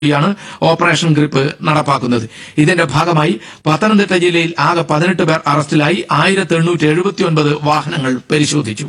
യാണ് operation grip നടപ്പാക്കുന്നത് ഇതിന്റെ ഭാഗമായി പത്തനംതിട്ട ജില്ലയിൽ ആകെ പതിനെട്ട് പേർ അറസ്റ്റിലായി ആയിരത്തി എണ്ണൂറ്റി എഴുപത്തി ഒൻപത് വാഹനങ്ങൾ പരിശോധിച്ചു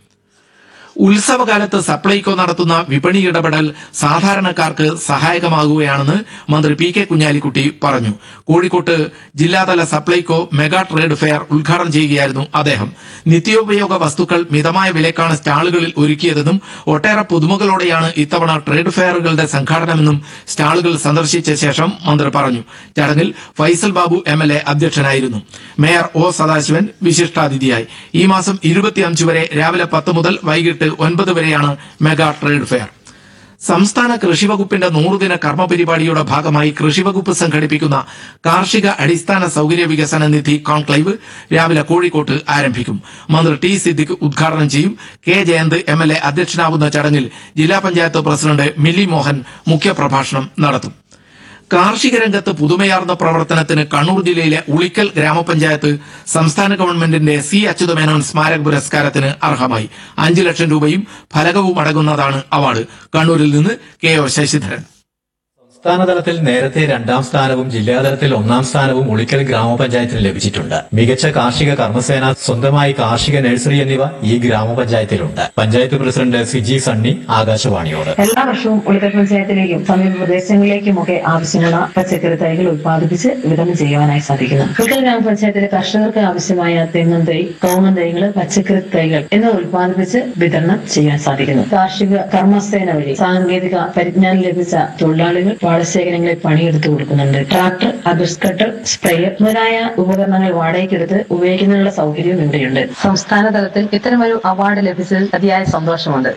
ഉത്സവകാലത്ത് സപ്ലൈകോ നടത്തുന്ന വിപണി ഇടപെടൽ സാധാരണക്കാർക്ക് സഹായകമാകുകയാണെന്ന് മന്ത്രി പി കെ കുഞ്ഞാലിക്കുട്ടി പറഞ്ഞു കോഴിക്കോട്ട് ജില്ലാതല സപ്ലൈകോ മെഗാ ട്രേഡ് ഫെയർ ഉദ്ഘാടനം ചെയ്യുകയായിരുന്നു അദ്ദേഹം നിത്യോപയോഗ വസ്തുക്കൾ മിതമായ വിലക്കാണ് സ്റ്റാളുകളിൽ ഒരുക്കിയതെന്നും ഒട്ടേറെ പുതുമകളോടെയാണ് ഇത്തവണ ട്രേഡ് ഫെയറുകളുടെ സംഘാടനമെന്നും സ്റ്റാളുകൾ സന്ദർശിച്ച ശേഷം മന്ത്രി പറഞ്ഞു ചടങ്ങിൽ Faisal Babu M L A അധ്യക്ഷനായിരുന്നു മേയർ ഒ സദാശിവൻ വിശിഷ്ടാതിഥിയായി ഈ മാസം ഇരുപത്തിയഞ്ച് വരെ രാവിലെ പത്ത് മുതൽ വൈകിട്ട് ഒൻപത് വരെയാണ് മെഗാ ട്രേഡ് ഫെയർ സംസ്ഥാന കൃഷിവകുപ്പിന്റെ നൂറുദിന കർമ്മ പരിപാടിയുടെ ഭാഗമായി കൃഷിവകുപ്പ് സംഘടിപ്പിക്കുന്ന കാർഷിക അടിസ്ഥാന സൌകര്യ വികസന നിധി കോൺക്ലേവ് രാവിലെ കോഴിക്കോട്ട് ആരംഭിക്കും മന്ത്രി ടി സിദ്ദിഖ് ഉദ്ഘാടനം ചെയ്യും K Jayanth M L A അധ്യക്ഷനാവുന്ന ചടങ്ങിൽ ജില്ലാ പഞ്ചായത്ത് പ്രസിഡന്റ് മില്ലി മോഹൻ മുഖ്യപ്രഭാഷണം നടത്തും കാർഷിക രംഗത്ത് പുതുമയാർന്ന പ്രവർത്തനത്തിന് കണ്ണൂർ ജില്ലയിലെ ഉളിക്കൽ ഗ്രാമപഞ്ചായത്ത് സംസ്ഥാന ഗവൺമെന്റിന്റെ സി അച്യുതമേനോൻ സ്മാരക പുരസ്കാരത്തിന് അർഹമായി അഞ്ചു ലക്ഷം രൂപയും ഫലകവും അടങ്ങുന്നതാണ് അവാർഡ് കണ്ണൂരിൽ നിന്ന് കെ ഒ ശശിധരൻ സംസ്ഥാനതലത്തിൽ നേരത്തെ രണ്ടാം സ്ഥാനവും ജില്ലാതലത്തിൽ ഒന്നാം സ്ഥാനവും ഉളിക്കൽ ഗ്രാമപഞ്ചായത്തിന് ലഭിച്ചിട്ടുണ്ട് മികച്ച കാർഷിക കർമ്മസേന സ്വന്തമായി കാർഷിക നഴ്സറി എന്നിവ ഈ ഗ്രാമപഞ്ചായത്തിലുണ്ട് പഞ്ചായത്ത് പ്രസിഡന്റ് സിജി സണ്ണി ആകാശവാണിയോട് എല്ലാ വർഷവും ഉളിക്കൽ പഞ്ചായത്തിലേക്കും സമീപ പ്രദേശങ്ങളിലേക്കുമൊക്കെ ആവശ്യമുള്ള പച്ചക്കറി തൈകൾ ഉത്പാദിപ്പിച്ച് വിതരണം ചെയ്യുവാനായി സാധിക്കുന്നു ഉളിക്കൽ ഗ്രാമപഞ്ചായത്തിലെ കർഷകർക്ക് ആവശ്യമായ തെങ്ങും തൈ കോങ്ങൻ തൈകൾ പച്ചക്കറി തൈകൾ എന്നിവ ഉത്പാദിപ്പിച്ച് വിതരണം ചെയ്യാൻ സാധിക്കുന്നു കാർഷിക കർമ്മസേന വഴി സാങ്കേതിക പരിജ്ഞാനം ലഭിച്ച തൊഴിലാളികൾ പാടശേഖരങ്ങളിൽ പണിയെടുത്തു കൊടുക്കുന്നുണ്ട് ട്രാക്ടർ അബിസ്കട്ടർ സ്പ്രേയർ മുതലായ ഉപകരണങ്ങൾ വാടകയ്ക്കെടുത്ത് ഉപയോഗിക്കുന്നതിനുള്ള സൗകര്യവും ഇവിടെയുണ്ട് സംസ്ഥാന തലത്തിൽ ഇത്തരമൊരു അവാർഡ് ലഭിച്ചതിൽ അതിയായ സന്തോഷമുണ്ട്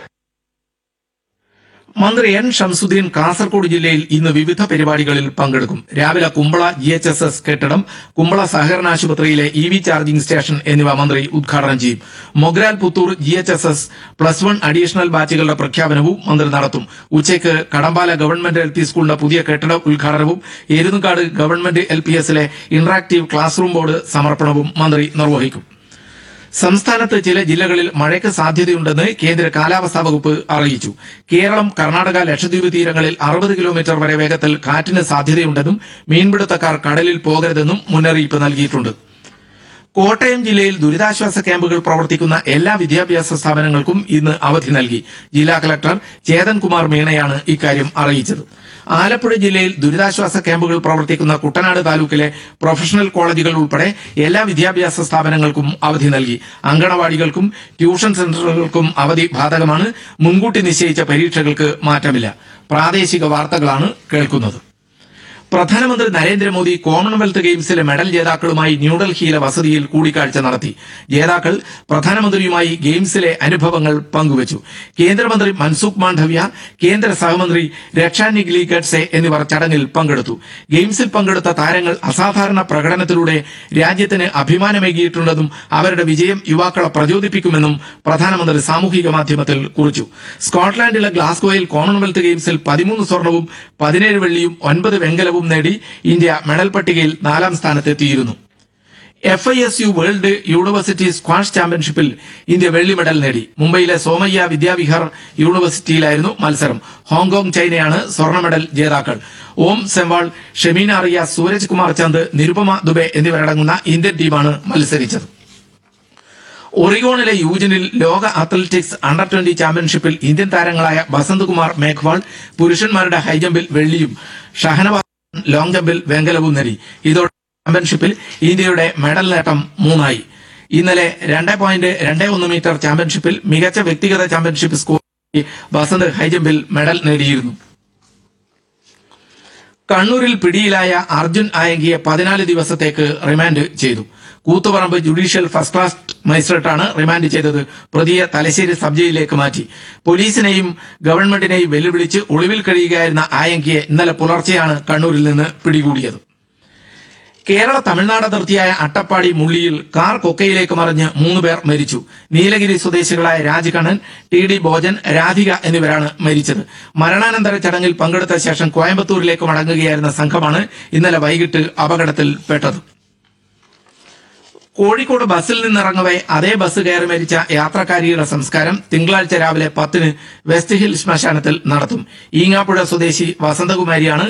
മന്ത്രി എൻ ഷംസുദ്ദീൻ കാസർഗോഡ് ജില്ലയിൽ ഇന്ന് വിവിധ പരിപാടികളിൽ പങ്കെടുക്കും രാവിലെ Kumbla G H S S കെട്ടിടം കുമ്പള സഹകരണ ആശുപത്രിയിലെ ഇ വി ചാർജിംഗ് സ്റ്റേഷൻ എന്നിവ മന്ത്രി ഉദ്ഘാടനം ചെയ്യും Mogral Puthur G H S S plus one additional ബാച്ചുകളുടെ പ്രഖ്യാപനവും മന്ത്രി നടത്തും ഉച്ചയ്ക്ക് കടമ്പാല ഗവൺമെന്റ് എൽ പി സ്കൂളിന്റെ പുതിയ കെട്ടിട ഉദ്ഘാടനവും എരുന്നുകാട് ഗവൺമെന്റ് എൽ പി എസിലെ ഇന്ററാക്ടീവ് ക്ലാസ് റൂം ബോർഡ് സമർപ്പണവും മന്ത്രി നിർവഹിക്കും സംസ്ഥാനത്ത് ചില ജില്ലകളിൽ മഴയ്ക്ക് സാധ്യതയുണ്ടെന്ന് കേന്ദ്ര കാലാവസ്ഥാ വകുപ്പ് അറിയിച്ചു കേരളം കർണാടക ലക്ഷദ്വീപ് തീരങ്ങളിൽ അറുപത് കിലോമീറ്റർ വരെ വേഗത്തിൽ കാറ്റിന് സാധ്യതയുണ്ടെന്നും മീൻപിടുത്തക്കാർ കടലിൽ പോകരുതെന്നും മുന്നറിയിപ്പ് നൽകിയിട്ടുണ്ട് കോട്ടയം ജില്ലയിൽ ദുരിതാശ്വാസ ക്യാമ്പുകൾ പ്രവർത്തിക്കുന്ന എല്ലാ വിദ്യാഭ്യാസ സ്ഥാപനങ്ങൾക്കും ഇന്ന് അവധി നൽകി ജില്ലാ കളക്ടർ ചേതൻ കുമാർ മീണയാണ് ഇക്കാര്യം അറിയിച്ചത് ആലപ്പുഴ ജില്ലയിൽ ദുരിതാശ്വാസ ക്യാമ്പുകൾ പ്രവർത്തിക്കുന്ന കുട്ടനാട് താലൂക്കിലെ പ്രൊഫഷണൽ കോളേജുകൾ ഉൾപ്പെടെ എല്ലാ വിദ്യാഭ്യാസ സ്ഥാപനങ്ങൾക്കും അവധി നൽകി അങ്കണവാടികൾക്കും ട്യൂഷൻ സെന്ററുകൾക്കും അവധി ബാധകമാണ് മുൻകൂട്ടി നിശ്ചയിച്ച പരീക്ഷകൾക്ക് മാറ്റമില്ല പ്രാദേശിക വാർത്തകളാണ് കേൾക്കുന്നത് പ്രധാനമന്ത്രി നരേന്ദ്രമോദി കോമൺവെൽത്ത് ഗെയിംസിലെ മെഡൽ ജേതാക്കളുമായി ന്യൂഡൽഹിയിലെ വസതിയിൽ കൂടിക്കാഴ്ച നടത്തി ജേതാക്കൾ പ്രധാനമന്ത്രിയുമായി ഗെയിംസിലെ അനുഭവങ്ങൾ പങ്കുവച്ചു കേന്ദ്രമന്ത്രി മൻസുഖ് മാണ്ഡവ്യ കേന്ദ്ര സഹമന്ത്രി രക്ഷാ നിഗ്ലി ഗഡ്സെ എന്നിവർ ചടങ്ങിൽ പങ്കെടുത്തു ഗെയിംസിൽ പങ്കെടുത്ത താരങ്ങൾ അസാധാരണ പ്രകടനത്തിലൂടെ രാജ്യത്തിന് അഭിമാനമേകിയിട്ടുണ്ടെന്നും അവരുടെ വിജയം യുവാക്കളെ പ്രചോദിപ്പിക്കുമെന്നും പ്രധാനമന്ത്രി സാമൂഹിക മാധ്യമത്തിൽ കുറിച്ചു സ്കോട്ട്ലാൻഡിലെ ഗ്ലാസ്ഗോയിൽ കോമൺവെൽത്ത് ഗെയിംസിൽ പതിമൂന്ന് സ്വർണവും പതിനേഴ് വെള്ളിയും ഒൻപത് വെങ്കലവും നേടി ഇന്ത്യ മെഡൽ പട്ടികയിൽ നാലാം സ്ഥാനത്തെത്തിയിരുന്നു F I S U world university squash ചാമ്പ്യൻഷിപ്പിൽ ഇന്ത്യ വെള്ളി മെഡൽ നേടി മുംബൈയിലെ സോമയ്യ വിദ്യാവിഹാർ യൂണിവേഴ്സിറ്റിയിലായിരുന്നു മത്സരം ഹോങ്കോങ് ചൈനയാണ് സ്വർണ്ണ മെഡൽ ജേതാക്കൾ ഓം സെംവാൾ ഷെമീന അറിയ സൂരജ് കുമാർ ചന്ദ് നിരുപമ ദുബെ എന്നിവരടങ്ങുന്ന ഇന്ത്യൻ ടീമാണ് മത്സരിച്ചത് ഒറിഗോണിലെ യൂജനിൽ ലോക അത്ലറ്റിക്സ് അണ്ടർ ട്വന്റി ചാമ്പ്യൻഷിപ്പിൽ ഇന്ത്യൻ താരങ്ങളായ ബസന്ത്കുമാർ മേഘ്വാൾ പുരുഷന്മാരുടെ ഹൈജമ്പിൽ വെള്ളിയും ഷഹനവാസ് ലോങ് ജമ്പിൽ വെങ്കലവും നേടി ഇതോടെ ചാമ്പ്യൻഷിപ്പിൽ ഇന്ത്യയുടെ മെഡൽ നേട്ടം മൂന്നായി ഇന്നലെ രണ്ട് പോയിന്റ് രണ്ട് ഒന്ന് മീറ്റർ ചാമ്പ്യൻഷിപ്പിൽ മികച്ച വ്യക്തിഗത ചാമ്പ്യൻഷിപ്പ് സ്കോർ ബസന്ത് ഹൈജമ്പിൽ മെഡൽ നേടിയിരുന്നു കണ്ണൂരിൽ പിടിയിലായ അർജുൻ ആയങ്കിയെ പതിനാല് ദിവസത്തേക്ക് റിമാൻഡ് ചെയ്തു കൂത്തുപറമ്പ് ജുഡീഷ്യൽ ഫസ്റ്റ് ക്ലാസ് മജിസ്ട്രേറ്റാണ് റിമാൻഡ് ചെയ്തത് പ്രതിയെ തലശ്ശേരി സബ് ജയിലിലേക്ക് മാറ്റി പോലീസിനെയും ഗവൺമെന്റിനെയും വെല്ലുവിളിച്ച് ഒളിവിൽ കഴിയുകയായിരുന്ന ആയങ്കിയെ ഇന്നലെ പുലർച്ചെയാണ് കണ്ണൂരിൽ നിന്ന് പിടികൂടിയത് കേരള തമിഴ്നാട് അതിർത്തിയായ അട്ടപ്പാടി മുള്ളിയിൽ കാർ കൊക്കയിലേക്ക് മറിഞ്ഞ് മൂന്ന് പേർ മരിച്ചു നീലഗിരി സ്വദേശികളായ രാജ്കണ്ണൻ ടി ഡി ഭോജൻ രാധിക എന്നിവരാണ് മരിച്ചത് മരണാനന്തര ചടങ്ങിൽ പങ്കെടുത്ത ശേഷം കോയമ്പത്തൂരിലേക്ക് മടങ്ങുകയായിരുന്ന സംഘമാണ് ഇന്നലെ വൈകിട്ട് അപകടത്തിൽപ്പെട്ടത് കോഴിക്കോട് ബസ്സിൽ നിന്നിറങ്ങവേ അതേ ബസ് കയറി മരിച്ച യാത്രക്കാരിയുടെ സംസ്കാരം തിങ്കളാഴ്ച രാവിലെ പത്തിന് വെസ്റ്റ് ഹിൽ ശ്മശാനത്തിൽ നടത്തും ഈങ്ങാപ്പുഴ സ്വദേശി വസന്തകുമാരിയാണ്